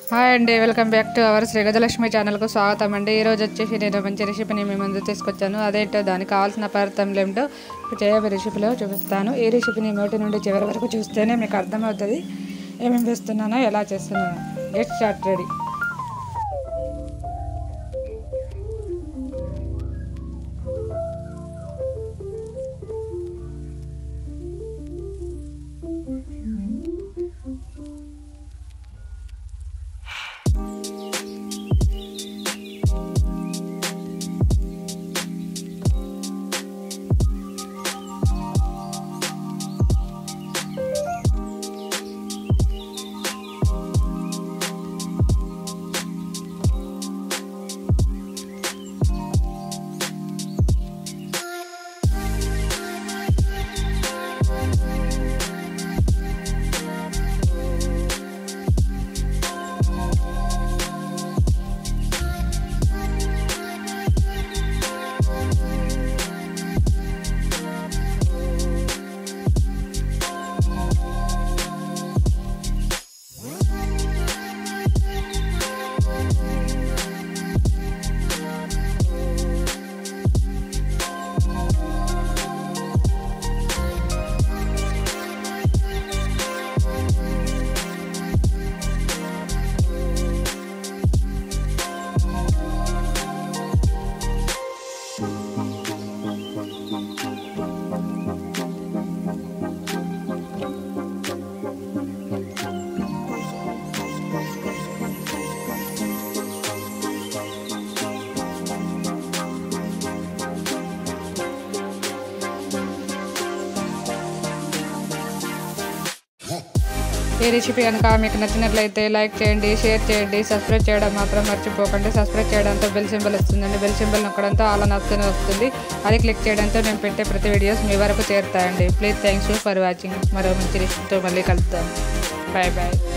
hi అండి welcome back to our Shri Gajalakshmi ఛానల్కు స్వాగతం అండి ఈరోజు వచ్చేసి నేను మంచి రెసిపీని మీ ముందు తీసుకొచ్చాను అదేంటో దానికి కావాల్సిన పదార్థాలు ఏమిటో చేయబోయే రెసిపీలో చూపిస్తాను ఈ రెసిపీని మొదటి నుండి చివరి వరకు చూస్తేనే మీకు అర్థమవుతుంది ఏమేమి వేస్తున్నానో ఎలా చేస్తున్నానో గెట్ స్టార్ట్ రెడీ ఈ రెసిపీ కనుక మీకు నచ్చినట్లయితే లైక్ చేయండి షేర్ చేయండి సబ్స్క్రైబ్ చేయడం మాత్రం మర్చిపోకండి సబ్స్క్రైబ్ చేయడంతో బెల్ సింబల్ వస్తుందండి బెల్ సింబల్ నొక్కడంతో అలా నచ్చుతూనే వస్తుంది అది క్లిక్ చేయడంతో నేను పెట్టే ప్రతి వీడియోస్ మీ వరకు చేరుతాయండి ప్లీజ్ థ్యాంక్స్ ఫర్ వాచింగ్ మరో మంచి రెసిపీతో మళ్ళీ కలుద్దాం బాయ్ బాయ్